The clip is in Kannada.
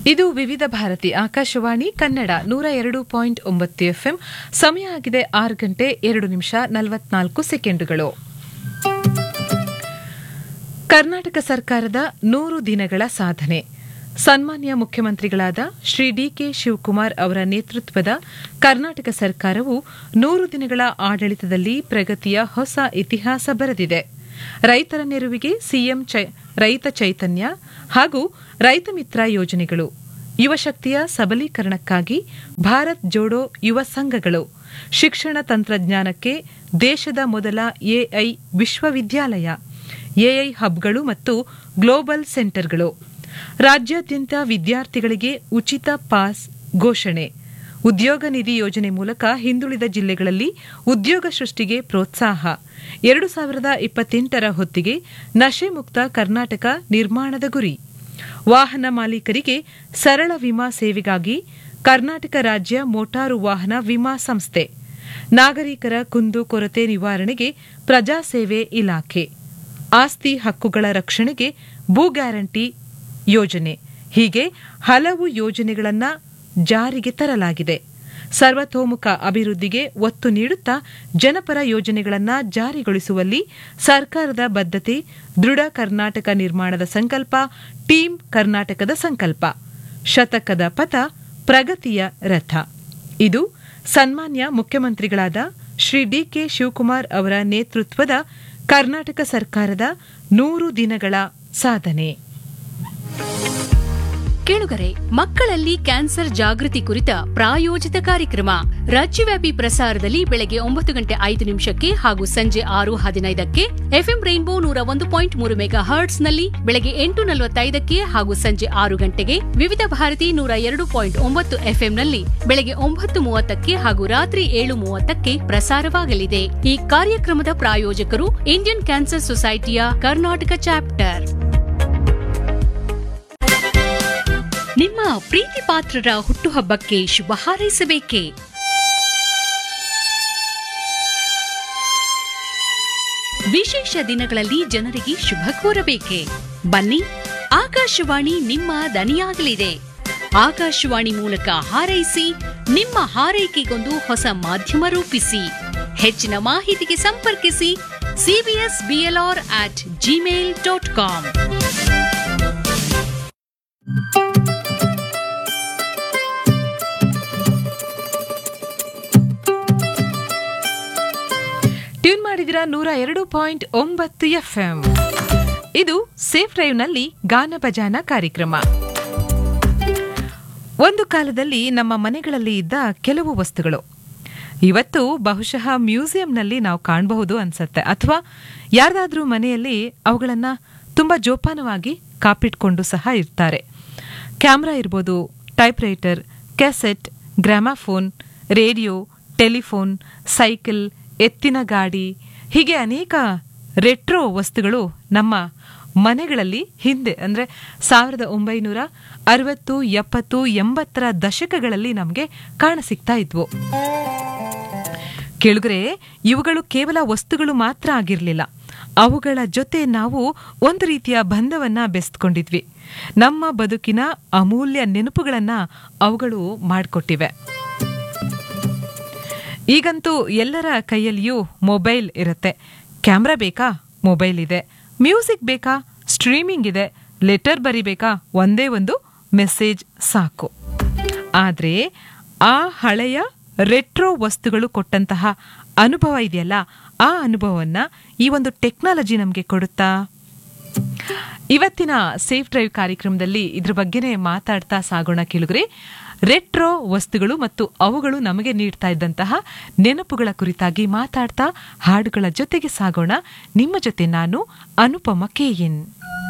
ಇದು ವಿವಿಧ ಭಾರತಿ ಆಕಾಶವಾಣಿ ಕನ್ನಡ ನೂರ ಎರಡು ಪಾಯಿಂಟ್ ಒಂಬತ್ತು ಎಫ್ಎಂ ಸಮಯ ಆಗಿದೆ ಆರು ಗಂಟೆ ಎರಡು ನಿಮಿಷ ನಲವತ್ನಾಲ್ಕು ಸೆಕೆಂಡುಗಳು ಕರ್ನಾಟಕ ಸರ್ಕಾರದ ನೂರು ದಿನಗಳ ಸಾಧನೆ ಸನ್ಮಾನ್ಯ ಮುಖ್ಯಮಂತ್ರಿಗಳಾದ ಶ್ರೀ ಡಿಕೆ ಶಿವಕುಮಾರ್ ಅವರ ನೇತೃತ್ವದ ಕರ್ನಾಟಕ ಸರ್ಕಾರವು ನೂರು ದಿನಗಳ ಆಡಳಿತದಲ್ಲಿ ಪ್ರಗತಿಯ ಹೊಸ ಇತಿಹಾಸ ಬರೆದಿದೆ ರೈತರ ನೆರವಿಗೆ ಸಿಎಂ ರೈತ ಚೈತನ್ಯ ಹಾಗೂ ರೈತ ಮಿತ್ರ ಯೋಜನೆಗಳು ಯುವಶಕ್ತಿಯ ಸಬಲೀಕರಣಕ್ಕಾಗಿ ಭಾರತ್ ಜೋಡೋ ಯುವ ಸಂಘಗಳು ಶಿಕ್ಷಣ ತಂತ್ರಜ್ಞಾನಕ್ಕೆ ದೇಶದ ಮೊದಲ ಎಐ ವಿಶ್ವವಿದ್ಯಾಲಯ ಎಐ ಹಬ್ಗಳು ಮತ್ತು ಗ್ಲೋಬಲ್ ಸೆಂಟರ್ಗಳು ರಾಜ್ಯಾದ್ಯಂತ ವಿದ್ಯಾರ್ಥಿಗಳಿಗೆ ಉಚಿತ ಪಾಸ್ ಘೋಷಣೆ ಉದ್ಯೋಗ ನಿಧಿ ಯೋಜನೆ ಮೂಲಕ ಹಿಂದುಳಿದ ಜಿಲ್ಲೆಗಳಲ್ಲಿ ಉದ್ಯೋಗ ಸೃಷ್ಟಿಗೆ ಪ್ರೋತ್ಸಾಹ ಎರಡು ಸಾವಿರದ ಇಪ್ಪತ್ತೆಂಟರ ಹೊತ್ತಿಗೆ ನಶೆ ಮುಕ್ತ ಕರ್ನಾಟಕ ನಿರ್ಮಾಣದ ಗುರಿ ವಾಹನ ಮಾಲೀಕರಿಗೆ ಸರಳ ವಿಮಾ ಸೇವೆಗಾಗಿ ಕರ್ನಾಟಕ ರಾಜ್ಯ ಮೋಟಾರು ವಾಹನ ವಿಮಾ ಸಂಸ್ಥೆ ನಾಗರಿಕರ ಕುಂದು ಕೊರತೆ ನಿವಾರಣೆಗೆ ಪ್ರಜಾಸೇವೆ ಇಲಾಖೆ ಆಸ್ತಿ ಹಕ್ಕುಗಳ ರಕ್ಷಣೆಗೆ ಭೂ ಗ್ಯಾರಂಟಿ ಯೋಜನೆ ಹೀಗೆ ಹಲವು ಯೋಜನೆಗಳನ್ನು ಜಾರಿಗೆ ತರಲಾಗಿದೆ ಸರ್ವತೋಮುಖ ಅಭಿವೃದ್ಧಿಗೆ ಒತ್ತು ನೀಡುತ್ತಾ ಜನಪರ ಯೋಜನೆಗಳನ್ನು ಜಾರಿಗೊಳಿಸುವಲ್ಲಿ ಸರ್ಕಾರದ ಬದ್ಧತೆ ದೃಢ ಕರ್ನಾಟಕ ನಿರ್ಮಾಣದ ಸಂಕಲ್ಪ ಟೀಂ ಕರ್ನಾಟಕದ ಸಂಕಲ್ಪ ಶತಕದ ಪಥ ಪ್ರಗತಿಯ ರಥ ಇದು ಸನ್ಮಾನ್ಯ ಮುಖ್ಯಮಂತ್ರಿಗಳಾದ ಶ್ರೀ ಡಿಕೆ ಶಿವಕುಮಾರ್ ಅವರ ನೇತೃತ್ವದ ಕರ್ನಾಟಕ ಸರ್ಕಾರದ ನೂರು ದಿನಗಳ ಸಾಧನೆ ಕೇಳುಗರೆ ಮಕ್ಕಳಲ್ಲಿ ಕ್ಯಾನ್ಸರ್ ಜಾಗೃತಿ ಕುರಿತ ಪ್ರಾಯೋಜಿತ ಕಾರ್ಯಕ್ರಮ ರಾಜ್ಯವ್ಯಾಪಿ ಪ್ರಸಾರದಲ್ಲಿ ಬೆಳಗ್ಗೆ ಒಂಬತ್ತು ಗಂಟೆ ಐದು ನಿಮಿಷಕ್ಕೆ ಹಾಗೂ ಸಂಜೆ ಆರು ಹದಿನೈದಕ್ಕೆ ಎಫ್ಎಂ ರೈನ್ಬೋ ನೂರ ಒಂದು ಪಾಯಿಂಟ್ ಮೂರು ಮೆಗಾ ಹರ್ಟ್ಸ್ ನಲ್ಲಿ ಬೆಳಗ್ಗೆ ಎಂಟು ನಲವತ್ತೈದಕ್ಕೆ ಹಾಗೂ ಸಂಜೆ ಆರು ಗಂಟೆಗೆ ವಿವಿಧ ಭಾರತಿ ನೂರ ಎರಡು ಪಾಯಿಂಟ್ ಒಂಬತ್ತು ಎಫ್ಎಂನಲ್ಲಿ ಬೆಳಗ್ಗೆ ಒಂಬತ್ತು ಮೂವತ್ತಕ್ಕೆ ಹಾಗೂ ರಾತ್ರಿ ಏಳು ಮೂವತ್ತಕ್ಕೆ ಪ್ರಸಾರವಾಗಲಿದೆ ಈ ಕಾರ್ಯಕ್ರಮದ ಪ್ರಾಯೋಜಕರು ಇಂಡಿಯನ್ ಕ್ಯಾನ್ಸರ್ ಸೊಸೈಟಿಯ ಕರ್ನಾಟಕ ಚಾಪ್ಟರ್ ನಿಮ್ಮ ಪ್ರೀತಿ ಪಾತ್ರರ ಹುಟ್ಟುಹಬ್ಬಕ್ಕೆ ಶುಭ ಹಾರೈಸಬೇಕೇ ವಿಶೇಷ ದಿನಗಳಲ್ಲಿ ಜನರಿಗೆ ಶುಭ ಕೋರಬೇಕೆ ಬನ್ನಿ ಆಕಾಶವಾಣಿ ನಿಮ್ಮ ದನಿಯಾಗಲಿದೆ ಆಕಾಶವಾಣಿ ಮೂಲಕ ಹಾರೈಸಿ ನಿಮ್ಮ ಹಾರೈಕೆಗೊಂದು ಹೊಸ ಮಾಧ್ಯಮ ರೂಪಿಸಿ ಹೆಚ್ಚಿನ ಮಾಹಿತಿಗೆ ಸಂಪರ್ಕಿಸಿ CBS BLR at Gmail dot com tune ಮಾಡಿದಿರ ನೂರ ಎರಡು ಪಾಯಿಂಟ್ ಒಂಬತ್ತು ಎಫ್ಎಂ ಇದು ಸೇಫ್ ಡ್ರೈವ್ನಲ್ಲಿ ಗಾನ ಭಜಾನ ಕಾರ್ಯಕ್ರಮ ಒಂದು ಕಾಲದಲ್ಲಿ ನಮ್ಮ ಮನೆಗಳಲ್ಲಿ ಇದ್ದ ಕೆಲವು ವಸ್ತುಗಳು ಇವತ್ತು ಬಹುಶಃ ಮ್ಯೂಸಿಯಂನಲ್ಲಿ ನಾವು ಕಾಣಬಹುದು ಅನ್ಸತ್ತೆ ಅಥವಾ ಯಾರ್ದಾದ್ರೂ ಮನೆಯಲ್ಲಿ ಅವುಗಳನ್ನು ತುಂಬ ಜೋಪಾನವಾಗಿ ಕಾಪಿಟ್ಕೊಂಡು ಸಹ ಇರ್ತಾರೆ ಕ್ಯಾಮ್ರಾ ಇರ್ಬೋದು typewriter cassette gramophone radio telephone cycle ಎತ್ತಿನ ಗಾಡಿ ಹೀಗೆ ಅನೇಕ ರೆಟ್ರೋ ವಸ್ತುಗಳು ನಮ್ಮ ಮನೆಗಳಲ್ಲಿ ಹಿಂದೆ ಅಂದರೆ ಸಾವಿರದ ಒಂಬೈನೂರ ಅರವತ್ತು ಎಪ್ಪತ್ತು ಎಂಬತ್ತರ ದಶಕಗಳಲ್ಲಿ ನಮಗೆ ಕಾಣಸಿಗ್ತಾ ಇದ್ವು ಕೆಳಗರೆ ಇವುಗಳು ಕೇವಲ ವಸ್ತುಗಳು ಮಾತ್ರ ಆಗಿರಲಿಲ್ಲ ಅವುಗಳ ಜೊತೆ ನಾವು ಒಂದು ರೀತಿಯ ಬಂಧವನ್ನ ಬೆಸ್ತ್ಕೊಂಡಿದ್ವಿ ನಮ್ಮ ಬದುಕಿನ ಅಮೂಲ್ಯ ನೆನಪುಗಳನ್ನ ಅವುಗಳು ಮಾಡಿಕೊಟ್ಟಿವೆ ಈಗಂತೂ ಎಲ್ಲರ ಕೈಯಲ್ಲಿಯೂ ಮೊಬೈಲ್ ಇರುತ್ತೆ ಕ್ಯಾಮ್ರಾ ಬೇಕಾ ಮೊಬೈಲ್ ಇದೆ ಮ್ಯೂಸಿಕ್ ಬೇಕಾ ಸ್ಟ್ರೀಮಿಂಗ್ ಇದೆ ಲೆಟರ್ ಬರಿಬೇಕಾ ಒಂದೇ ಒಂದು ಮೆಸೇಜ್ ಸಾಕು ಆದರೆ ಆ ಹಳೆಯ ರೆಟ್ರೋ ವಸ್ತುಗಳು ಕೊಟ್ಟಂತಹ ಅನುಭವ ಇದೆಯಲ್ಲ ಆ ಅನುಭವವನ್ನು ಈ ಒಂದು ಟೆಕ್ನಾಲಜಿ ನಮಗೆ ಕೊಡುತ್ತಾ ಇವತ್ತಿನ ಸೇಫ್ ಡ್ರೈವ್ ಕಾರ್ಯಕ್ರಮದಲ್ಲಿ ಇದ್ರ ಬಗ್ಗೆನೇ ಮಾತಾಡ್ತಾ ಸಾಗೋಣ ಕೇಳಿದ್ರೆ ರೆಟ್ರೋ ವಸ್ತುಗಳು ಮತ್ತು ಅವುಗಳು ನಮಗೆ ನೀಡ್ತಾ ಇದ್ದಂತಹ ನೆನಪುಗಳ ಕುರಿತಾಗಿ ಮಾತಾಡ್ತಾ ಹಾಡುಗಳ ಜೊತೆಗೆ ಸಾಗೋಣ ನಿಮ್ಮ ಜೊತೆ ನಾನು ಅನುಪಮ ಕೆಎನ್